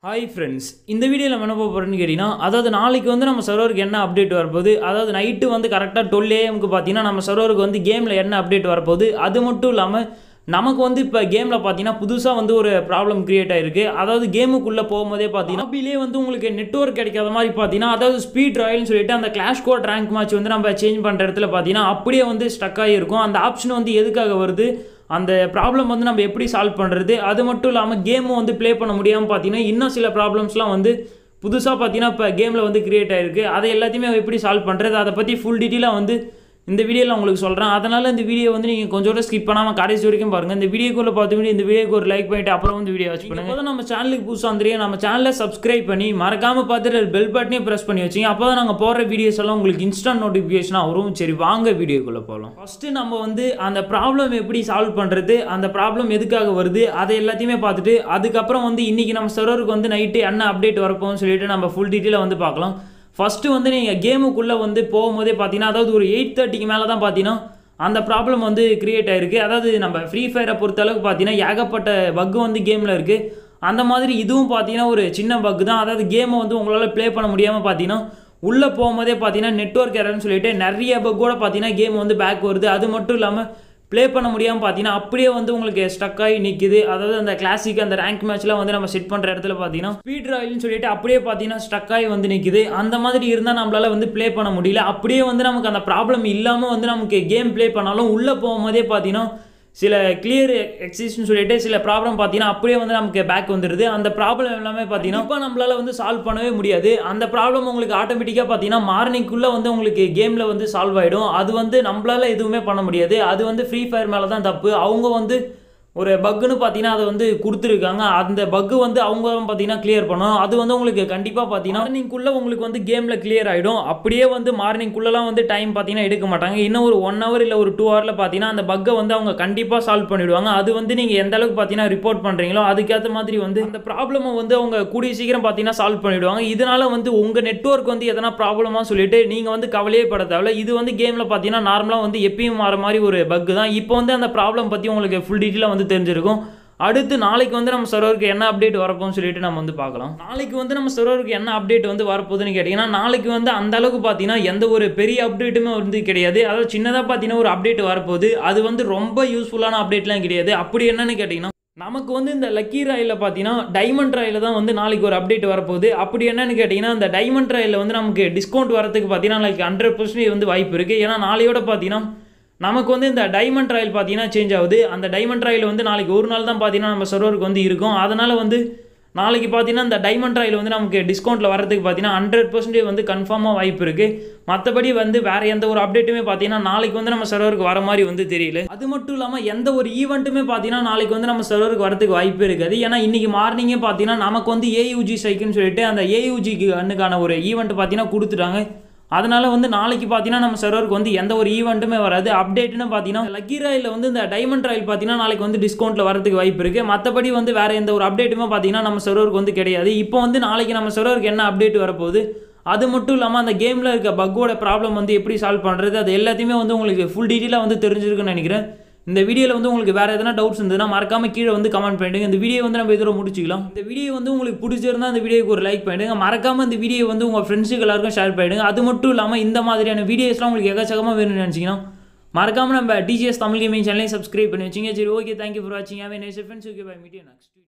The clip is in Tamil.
ஹாய் ஃப்ரெண்ட்ஸ் இந்த வீடியோவில் நம்ம என்ன போக போகிறோன்னு கேட்டிங்கன்னா அதாவது நாளைக்கு வந்து நம்ம சர்வருக்கு என்ன அப்டேட் வரப்போகுது அதாவது நைட்டு வந்து கரெக்டாக டுவெல் ஏஎம்க்கு பார்த்தீங்கன்னா நம்ம சர்வருக்கு வந்து கேமில் என்ன அப்டேட் வரப்போகுது அது மட்டும் இல்லாமல் நமக்கு வந்து இப்போ கேமில் பார்த்தீங்கன்னா புதுசாக வந்து ஒரு ப்ராப்ளம் கிரியேட் ஆயிருக்கு அதாவது கேமுக்குள்ளே போகும்போதே பார்த்தீங்கன்னா அப்படியே வந்து உங்களுக்கு நெட்ஒர்க் கிடைக்காத மாதிரி பார்த்தீங்கன்னா அதாவது ஸ்பீட் ராயல்னு சொல்லிட்டு அந்த கிளாஷ் கோட் ரேங்க் மேட்ச் வந்து நம்ம சேஞ்ச் பண்ணுற இடத்துல பார்த்தீங்கன்னா அப்படியே வந்து ஸ்டக் ஆகிருக்கும் அந்த ஆப்ஷன் வந்து எதுக்காக வருது அந்த ப்ராப்ளம் வந்து நம்ம எப்படி சால்வ் பண்ணுறது அது மட்டும் இல்லாமல் கேமும் வந்து ப்ளே பண்ண முடியாமல் பார்த்தீங்கன்னா இன்னும் சில ப்ராப்ளம்ஸ்லாம் வந்து புதுசாக பார்த்தீங்கன்னா இப்போ கேமில் வந்து கிரியேட் ஆயிருக்கு அதை எல்லாத்தையுமே எப்படி சால்வ் பண்ணுறது அதை பற்றி ஃபுல் டீட்டெயிலாக வந்து இந்த வீடியோவில் உங்களுக்கு சொல்கிறேன் அதனால் இந்த வீடியோ வந்து நீங்கள் கொஞ்சம் கூட ஸ்கிப் பண்ணாமல் கடைசி வரைக்கும் பாருங்கள் இந்த வீடியோக்குள்ளே பார்த்துக்கிட்டு இந்த வீடியோக்கு ஒரு லைக் பண்ணிட்டு அப்புறம் வந்து வீடியோ வாட்ச் பண்ணுங்கள் அப்போ நம்ம சேனலுக்கு புதுசாக வந்துருக்கீங்க நம்ம சேனலை சப்ஸ்கிரைப் பண்ணி மறக்காமல் பார்த்துட்டு பெல் பட்டனையும் ப்ரெஸ் பண்ணி வச்சிங்க அப்போ தான் நாங்கள் போடுற வீடியோஸ் எல்லாம் உங்களுக்கு இன்ஸ்டன்ட் நோட்டிஃபிகேஷனாக வரும் சரி வாங்க வீடியோக்குள்ளே போகலாம் ஃபஸ்ட்டு நம்ம வந்து அந்த ப்ராப்ளம் எப்படி சால்வ் பண்ணுறது அந்த ப்ராப்ளம் எதுக்காக வருது அதை எல்லாத்தையுமே பார்த்துட்டு அதுக்கப்புறம் வந்து இன்றைக்கி நம்ம சர்வருக்கு வந்து நைட்டு என்ன அப்டேட் வரப்போகும்னு சொல்லிட்டு நம்ம ஃபுல் டீட்டெயிலாக வந்து பார்க்கலாம் ஃபஸ்ட்டு வந்து நீங்கள் கேமுக்குள்ளே வந்து போகும்போதே பார்த்தீங்கன்னா அதாவது ஒரு எயிட் தேர்ட்டிக்கு மேலே தான் பார்த்தீங்கன்னா அந்த ப்ராப்ளம் வந்து கிரியேட் ஆயிருக்கு அதாவது நம்ம ஃப்ரீ ஃபயரை பொறுத்தளவுக்கு பார்த்தீங்கன்னா ஏகப்பட்ட பக்கு வந்து கேமில் இருக்குது அந்த மாதிரி இதுவும் பார்த்தீங்கன்னா ஒரு சின்ன பக்கு தான் அதாவது கேமை வந்து உங்களால் ப்ளே பண்ண முடியாமல் பார்த்தீங்கன்னா உள்ளே போகும்போதே பார்த்தீங்கன்னா நெட்ஒர்க் எரர்னு சொல்லிட்டு நிறைய பக்கோட பார்த்தீங்கன்னா கேம் வந்து பேக் வருது அது மட்டும் இல்லாமல் ப்ளே பண்ண முடியாமல் பார்த்தீங்கன்னா அப்படியே வந்து உங்களுக்கு ஸ்டக் ஆகி நிற்குது அதாவது அந்த கிளாசிக் அந்த ரேங்க் மேட்ச்லாம் வந்து நம்ம செட் பண்ணுற இடத்துல பார்த்தீங்கன்னா ஸ்பீட் ராயல்னு சொல்லிட்டு அப்படியே பார்த்தீங்கன்னா ஸ்டக் ஆகி வந்து நிற்குது அந்த மாதிரி இருந்தால் நம்மளால வந்து ப்ளே பண்ண முடியல அப்படியே வந்து நமக்கு அந்த ப்ராப்ளம் இல்லாமல் வந்து நமக்கு கேம் ப்ளே பண்ணாலும் உள்ளே போகும்போதே பார்த்தீங்கன்னா சில கிளியர் எக்ஸிஸ்ட்னு சொல்லிட்டு சில ப்ராப்ளம் பார்த்தீங்கன்னா அப்படியே வந்து நமக்கு பேக் வந்துடுது அந்த ப்ராப்ளம் எல்லாமே பார்த்தீங்கன்னா இப்போ நம்மளால வந்து சால்வ் பண்ணவே முடியாது அந்த ப்ராப்ளம் உங்களுக்கு ஆட்டோமேட்டிக்காக பார்த்தீங்கன்னா மார்னிங்குள்ளே வந்து உங்களுக்கு கேமில் வந்து சால்வ் ஆகிடும் அது வந்து நம்மளால எதுவுமே பண்ண முடியாது அது வந்து ஃப்ரீ ஃபயர் மேலே தான் தப்பு அவங்க வந்து ஒரு பக்குன்னு பார்த்தீங்கன்னா அதை வந்து கொடுத்துருக்காங்க அந்த பக்கு வந்து அவங்க பார்த்தீங்கன்னா கிளியர் பண்ணணும் அது வந்து உங்களுக்கு கண்டிப்பாக பார்த்தீங்கன்னா மார்னிங்குள்ளே உங்களுக்கு வந்து கேமில் கிளியர் ஆகிடும் அப்படியே வந்து மார்னிங்குள்ளெலாம் வந்து டைம் பார்த்தீங்கன்னா எடுக்க மாட்டாங்க இன்னும் ஒரு ஒன் ஹவர் இல்லை ஒரு டூ ஹவரில் பார்த்தீங்கன்னா அந்த பக்கை வந்து அவங்க கண்டிப்பாக சால்வ் பண்ணிவிடுவாங்க அது வந்து நீங்கள் எந்த அளவுக்கு பார்த்தீங்கன்னா ரிப்போர்ட் பண்ணுறீங்களோ அதுக்கேற்ற மாதிரி வந்து அந்த ப்ராப்ளமை வந்து அவங்க கூடிய சீக்கிரம் பார்த்தீங்கன்னா சால்வ் பண்ணிவிடுவாங்க இதனால் வந்து உங்கள் நெட்ஒர்க் வந்து எதனா ப்ராப்ளமாக சொல்லிட்டு நீங்கள் வந்து கவலையே பட தேவையில்ல இது வந்து கேமில் பார்த்தீங்கன்னா நார்மலாக வந்து எப்பயும் மாற மாதிரி ஒரு பக்கு தான் இப்போ வந்து அந்த ப்ராப்ளம் பற்றி உங்களுக்கு ஃபுல் டீட்டெயிலாக வந்து தெரிஞ்சிருக்கும் அடுத்து நாளைக்கு வந்து நம்ம சர்வருக்கு என்ன அப்டேட் வரப்போகும்னு சொல்லிட்டு நம்ம வந்து பார்க்கலாம் நாளைக்கு வந்து நம்ம சர்வருக்கு என்ன அப்டேட் வந்து வரப்போகுதுன்னு கேட்டிங்கன்னா நாளைக்கு வந்து அந்த அளவுக்கு பார்த்தீங்கன்னா எந்த ஒரு பெரிய அப்டேட்டுமே வந்து கிடையாது அதாவது சின்னதாக பார்த்தீங்கன்னா ஒரு அப்டேட் வரப்போகுது அது வந்து ரொம்ப யூஸ்ஃபுல்லான அப்டேட்லாம் கிடையாது அப்படி என்னன்னு கேட்டிங்கன்னா நமக்கு வந்து இந்த லக்கி ராயில் பார்த்தீங்கன்னா டைமண்ட் ராயில் தான் வந்து நாளைக்கு ஒரு அப்டேட் வரப்போகுது அப்படி என்னன்னு கேட்டிங்கன்னா இந்த டைமண்ட் ராயில் வந்து நமக்கு டிஸ்கவுண்ட் வரதுக்கு பார்த்தீங்கன்னா நாளைக்கு ஹண்ட்ரட் பர்சன்டேஜ் வந்து வாய்ப்பு இருக்குது ஏன்னா நாளையோட பார்த்தீங்கன்னா நமக்கு வந்து இந்த டைமண்ட் ராயல் பார்த்தீங்கன்னா சேஞ்ச் ஆகுது அந்த டைமண்ட் ராயில் வந்து நாளைக்கு ஒரு நாள் தான் பார்த்தீங்கன்னா நம்ம சர்வருக்கு வந்து இருக்கும் அதனால் வந்து நாளைக்கு பார்த்தீங்கன்னா இந்த டைமண்ட் ராயில் வந்து நமக்கு டிஸ்கவுண்ட்டில் வரதுக்கு பார்த்தீங்கன்னா ஹண்ட்ரட் பர்சன்டேஜ் வந்து கன்ஃபார்மாக வாய்ப்பு இருக்குது மற்றபடி வந்து வேறு எந்த ஒரு அப்டேட்டுமே பார்த்தீங்கன்னா நாளைக்கு வந்து நம்ம சர்வருக்கு வர மாதிரி வந்து தெரியல அது மட்டும் இல்லாமல் எந்த ஒரு ஈவெண்ட்டுமே பார்த்தீங்கன்னா நாளைக்கு வந்து நம்ம சர்வருக்கு வரதுக்கு வாய்ப்பு இருக்காது ஏன்னா இன்றைக்கி மார்னிங்கே பார்த்தீங்கன்னா நமக்கு வந்து ஏயூஜி சைக்குன்னு சொல்லிட்டு அந்த ஏயூஜிக்கு அண்ணுக்கான ஒரு ஈவெண்ட் பார்த்தீங்கன்னா கொடுத்துட்டாங்க அதனால வந்து நாளைக்கு பார்த்தீங்கன்னா நம்ம சர்வருக்கு வந்து எந்த ஒரு ஈவெண்ட்டுமே வராது அப்டேட்னு பார்த்தீங்கன்னா லக்கி ராயில் வந்து இந்த டைமண்ட் ராயில் பார்த்தீங்கன்னா நாளைக்கு வந்து டிஸ்கவுண்ட்டில் வரதுக்கு வாய்ப்பு இருக்குது மற்றபடி வந்து வேறு எந்த ஒரு அப்டேட்டுமே பார்த்தீங்கன்னா நம்ம சர்வருக்கு வந்து கிடையாது இப்போ வந்து நாளைக்கு நம்ம சர்வருக்கு என்ன அப்டேட் வரப்போகுது அது மட்டும் இல்லாமல் அந்த கேமில் இருக்க பக்கோட ப்ராப்ளம் வந்து எப்படி சால்வ் பண்ணுறது அது எல்லாத்தையுமே வந்து உங்களுக்கு ஃபுல் டீட்டெயிலாக வந்து தெரிஞ்சிருக்குன்னு நினைக்கிறேன் இந்த வீடியோவில் வந்து உங்களுக்கு வேறு எதனா டவுட்ஸ் இருந்ததுன்னா மறக்காம கீழே வந்து கமெண்ட் பண்ணிடுங்க இந்த வீடியோ வந்து நம்ம இதோட முடிச்சிக்கலாம் இந்த வீடியோ வந்து உங்களுக்கு பிடிச்சிருந்தா இந்த வீடியோக்கு ஒரு லைக் பண்ணிடுங்க மறக்காம இந்த வீடியோ வந்து உங்கள் ஃப்ரெண்ட்ஸுக்கு எல்லாருக்கும் ஷேர் பண்ணிடுங்க அது மட்டும் இல்லாமல் இந்த மாதிரியான வீடியோஸ்லாம் உங்களுக்கு எக்கச்சக்கமாக வேணும்னு நினச்சிங்கன்னா மறக்காம நம்ம டிஜிஎஸ் தமிழ் கேமிங் சேனலையும் சப்ஸ்கிரைப் பண்ணி வச்சிங்க சரி ஓகே தேங்க்யூ ஃபார் வாட்சிங் have nice friends okay bye media next